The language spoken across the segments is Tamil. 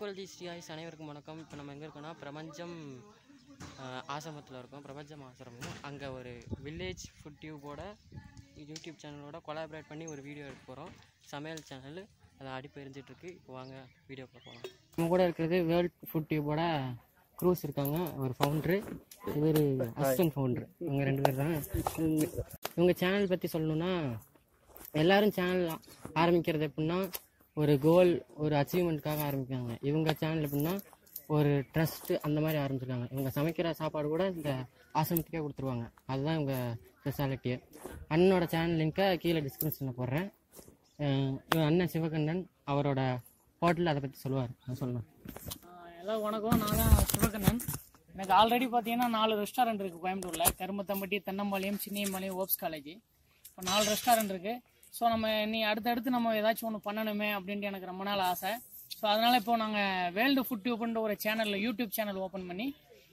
ஈக்குவல் தி ஸ்ரீ அனைவருக்கும் வணக்கம் இப்போ நம்ம எங்கே இருக்கோம்னா பிரபஞ்சம் ஆஹ், ஆசிரமத்தில் இருக்கோம் பிரபஞ்சம் ஆசிரமம் அங்கே ஒரு வில்லேஜ் ஃபுட் டியூபோட யூடியூப் சேனலோட கொலாபரேட் பண்ணி ஒரு வீடியோ எடுக்க போகிறோம் சமையல் சேனல் அதை அடிப்பு எரிஞ்சிட்ருக்கு இப்போ வாங்க வீடியோ பார்க்கலாம் நம்ம கூட இருக்கிறது வேர்ல்ட் ஃபுட் டியூபோட க்ரூஸ் இருக்காங்க ஒரு ஃபவுண்ட்ரு இவர் அசிஸ்டன்ட் ஃபவுண்ட்ரு இவங்க ரெண்டு பேர் தான் இவங்க- இவங்க சேனல் பற்றி சொல்லணும்னா எல்லாரும் சேனல் ஆரம்பிக்கிறது எப்படின்னா ஒரு கோல் ஒரு அச்சீவ்மெண்ட்காக ஆரம்பிக்காங்க இவங்க சேனல் எப்படின்னா ஒரு ட்ரஸ்ட் அந்த மாதிரி ஆரம்பிச்சிருக்காங்க இவங்க சமைக்கிற சாப்பாடு கூட இந்த ஆசிரமத்துக்கே கொடுத்துருவாங்க அதுதான் இவங்க ஸ்பெஷாலிட்டியே அண்ணனோட சேனல் லிங்க்கை கீழே டிஸ்கிரிப்ஷனில் போடுறேன் அஹ் இவன் அண்ணன் சிவகண்ணன் அவரோட ஹோட்டலில் அதை பற்றி சொல்லுவார் நான் சொல்லணும் ஆஹ் எல்லாம் வணக்கம் நான் தான் சிவகண்ணன் எனக்கு ஆல்ரெடி பார்த்தீங்கன்னா நாலு ரெஸ்டாரண்ட் இருக்குது கோயம்புத்தூரில் கருமத்தம்பட்டி தென்னம்பாளையம் சின்னியம்பாளையம் ஓப்ஸ் காலேஜ் இப்போ நாலு ரெஸ்டாரண்ட் இருக்குது ஸோ நம்ம நீ அடுத்தடுத்து நம்ம ஏதாச்சும் ஒன்று பண்ணணுமே அப்படின்ட்டு எனக்கு ரொம்ப நாள் ஆசை ஸோ அதனால் இப்போ நாங்கள் வேர்ல்டு ஃபுட் டியூப்ன்ற ஒரு சேனலில் யூடியூப் சேனல் ஓப்பன் பண்ணி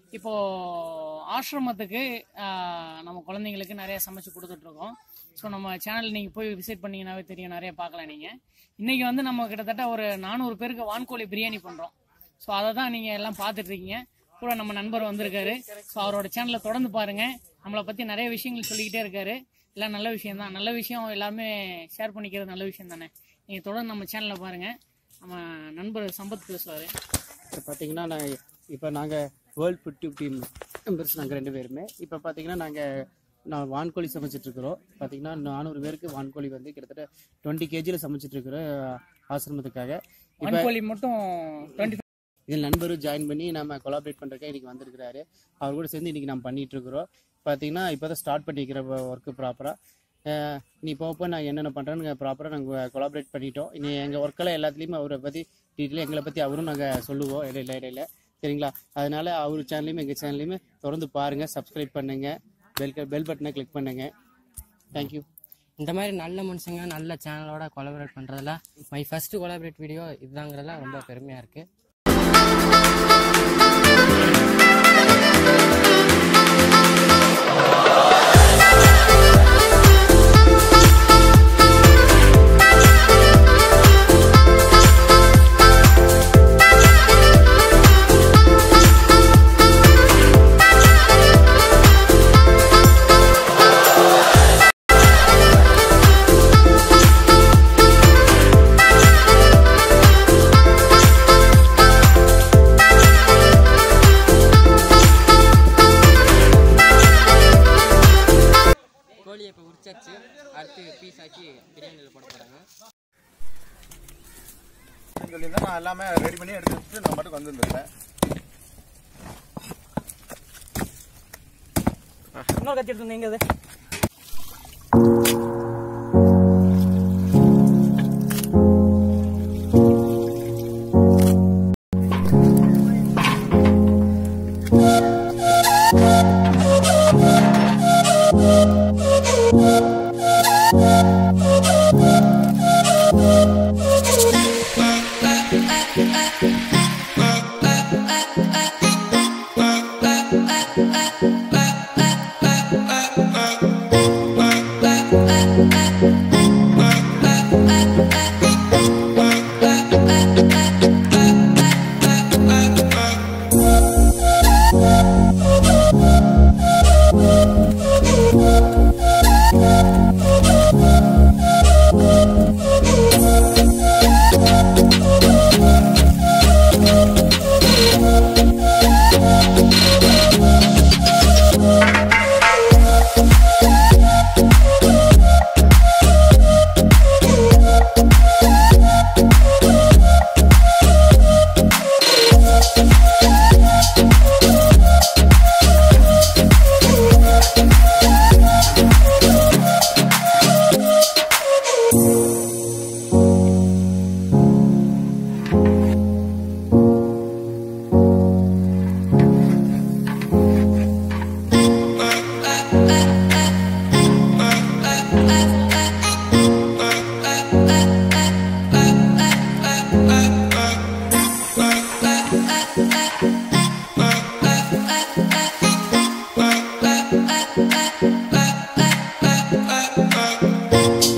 இப்போது ஆசிரமத்துக்கு ஆஹ், நம்ம குழந்தைங்களுக்கு நிறைய சமைச்சு கொடுத்துட்ருக்கோம் ஸோ நம்ம சேனல் நீங்கள் போய் விசிட் பண்ணீங்கன்னாவே தெரியும் நிறைய பார்க்கலாம் நீங்கள் இன்றைக்கி வந்து நம்ம கிட்டத்தட்ட ஒரு நானூறு பேருக்கு வான்கோழி பிரியாணி பண்ணுறோம் ஸோ அதை தான் நீங்கள் எல்லாம் பார்த்துட்டு இருக்கீங்க கூட நம்ம நண்பர் வந்திருக்காரு ஸோ அவரோட சேனலை தொடர்ந்து பாருங்க நம்மளை பற்றி நிறைய விஷயங்கள் சொல்லிக்கிட்டே இருக்காரு எல்லாம் நல்ல விஷயம் தான் நல்ல விஷயம் எல்லாருமே ஷேர் பண்ணிக்கிறது நல்ல விஷயம் தானே நீங்கள் தொடர்ந்து நம்ம சேனலில் பாருங்க நம்ம நண்பர் சம்பத் பேசுவார் இப்போ பார்த்தீங்கன்னா நான் இப்போ நாங்கள் world food tube team members நாங்கள் ரெண்டு பேருமே இப்போ பார்த்தீங்கன்னா நாங்கள் நான் வான்கோழி சமைச்சிட்ருக்குறோம் பார்த்தீங்கன்னா நானூறு பேருக்கு வான்கோழி வந்து கிட்டத்தட்ட டுவெண்ட்டி கேஜியில் சமைச்சிட்ருக்குறோம் ஆசிரமத்துக்காக இப்போ வான்கோழி மட்டும் டுவெண்ட்டி இதில் நண்பரும் ஜாயின் பண்ணி நம்ம கொலாபரேட் பண்ணுறதுக்கு இன்றைக்கி வந்திருக்கிறாரு அவர் கூட சேர்ந்து இன்றைக்கி நம்ம பண்ணிட்டு இருக்கிறோம் பார்த்தீங்கன்னா இப்போ தான் ஸ்டார்ட் பண்ணிக்கிற ஒர்க்கு ப்ராப்பராக நீ போக போக நான் என்னென்ன பண்ணுறேன்னு ப்ராப்பராக நாங்கள் கொலாபரேட் பண்ணிட்டோம் இனி எங்கள் ஒர்க்கெல்லாம் எல்லாத்துலேயுமே அவரை பற்றி டீட்டெயிலாக எங்களை பற்றி அவரும் நாங்கள் சொல்லுவோம் இடையில இடையில சரிங்களா அதனால அவர் சேனல்லையுமே எங்கள் சேனல்லையுமே தொடர்ந்து பாருங்கள் சப்ஸ்கிரைப் பண்ணுங்கள் பெல் பெல் பட்டனை கிளிக் பண்ணுங்கள் தேங்க்யூ இந்த மாதிரி நல்ல மனுஷங்க நல்ல சேனலோட கொலாபரேட் பண்ணுறதுல மை ஃபர்ஸ்ட் கொலாபரேட் வீடியோ இதுதாங்கிறதுல ரொம்ப பெருமையாக இருக்குது கோழியை இப்போ உரிச்சாச்சு அடுத்து பீஸ் ஆக்கி பிரியாணியில் போட போகிறாங்க சொல்லியிருந்தா நான் எல்லாமே ரெடி பண்ணி எடுத்து வச்சுட்டு நான் மட்டும் வந்துருந்தேன் இன்னொரு கத்தி எடுத்து எங்க அது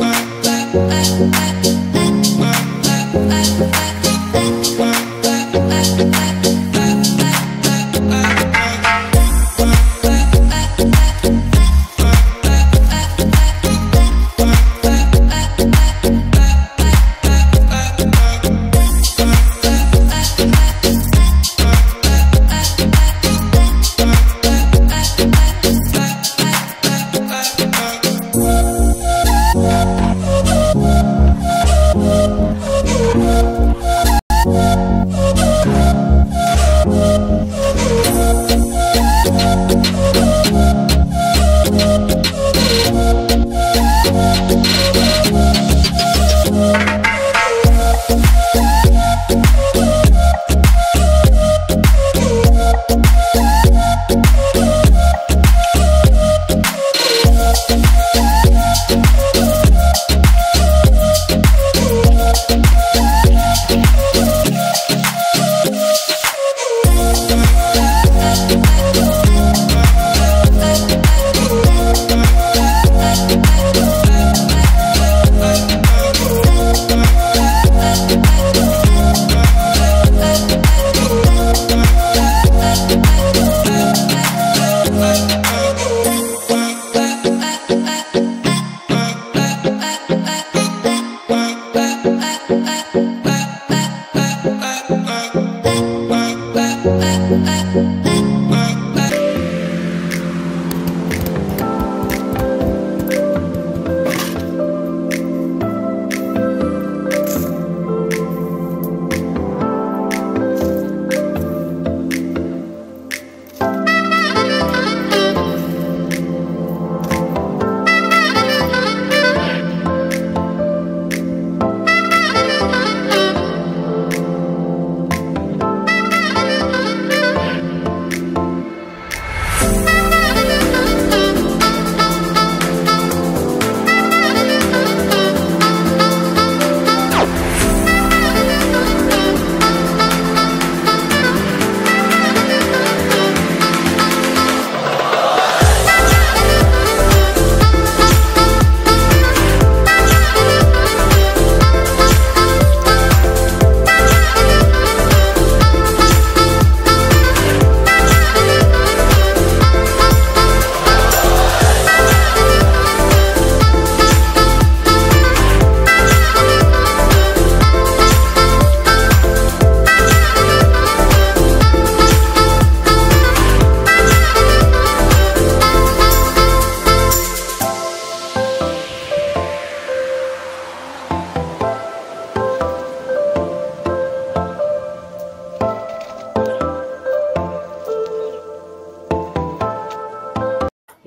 Thank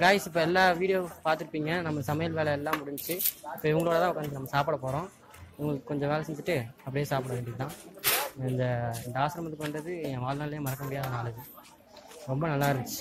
காய்ஸ் இப்போ எல்லா வீடியோ பார்த்துருப்பீங்க நம்ம சமையல் வேலை எல்லாம் முடிஞ்சுச்சு இப்போ இவங்களோட தான் உட்காந்து நம்ம சாப்பிட போகிறோம் இவங்களுக்கு கொஞ்சம் வேலை செஞ்சுட்டு அப்படியே சாப்பிட வேண்டியது தான் இந்த இந்த ஆசிரமத்துக்கு வந்தது என் வாழ்நாள்லேயே மறக்க முடியாத நாள் இது ரொம்ப நல்லா இருந்துச்சு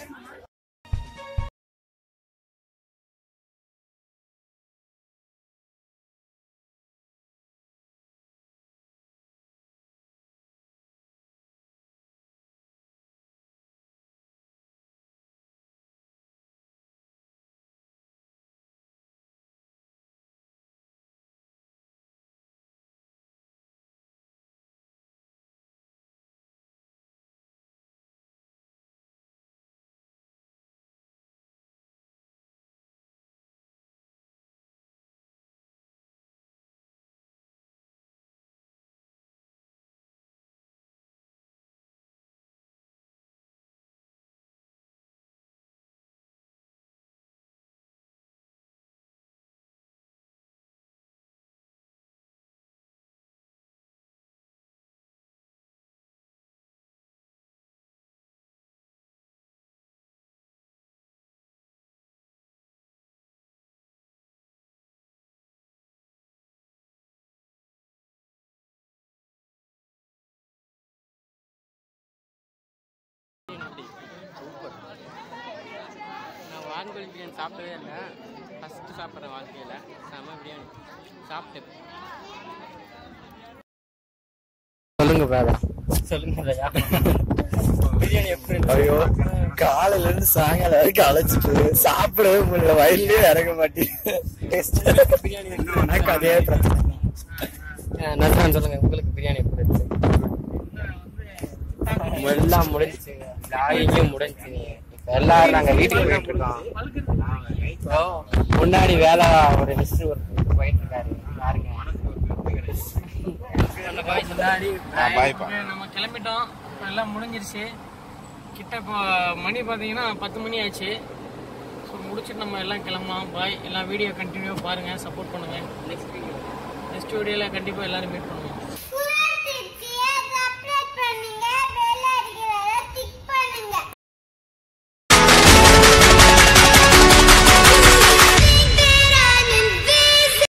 நான் வான்கோழி பிரியாணி சாப்பிட்டதே இல்லை ஃபஸ்ட்டு சாப்பிட்ற வாழ்க்கையில் செம பிரியாணி சாப்பிட்டு சொல்லுங்க பேரா சொல்லுங்க பையா பிரியாணி எப்படி ஐயோ காலையில இருந்து சாயங்காலம் வரைக்கும் அழைச்சிட்டு சாப்பிடவே முடியல வயல்லயே இறங்க மாட்டேங்குது பிரியாணி எனக்கு அதே பிரச்சனை நசரான் சொல்லுங்க உங்களுக்கு பிரியாணி எப்படி இருந்துச்சு எல்லாம் முடிஞ்சுச்சுங்க லாகிங்கும் முடிஞ்சுங்க இப்போ எல்லாரும் நாங்கள் வீட்டுக்கு போயிட்டு இருக்கோம் இப்போ முன்னாடி வேலை ஒரு மிஸ்டர் ஒரு போயிட்டு இருக்காரு பாருங்க முன்னாடி பாய்ப்பா நம்ம கிளம்பிட்டோம் இப்ப எல்லாம் முடிஞ்சிருச்சு கிட்ட இப்போ மணி பார்த்தீங்கன்னா பத்து மணி ஆச்சு ஸோ முடிச்சுட்டு நம்ம எல்லாம் கிளம்பலாம் பாய் எல்லாம் வீடியோ கண்டினியூ பாருங்கள் சப்போர்ட் பண்ணுங்கள் நெக்ஸ்ட் வீடியோ நெக்ஸ்ட் வீடியோவில் கண்டிப்பாக எல்லாரும் மீட் பண்ணுவோம்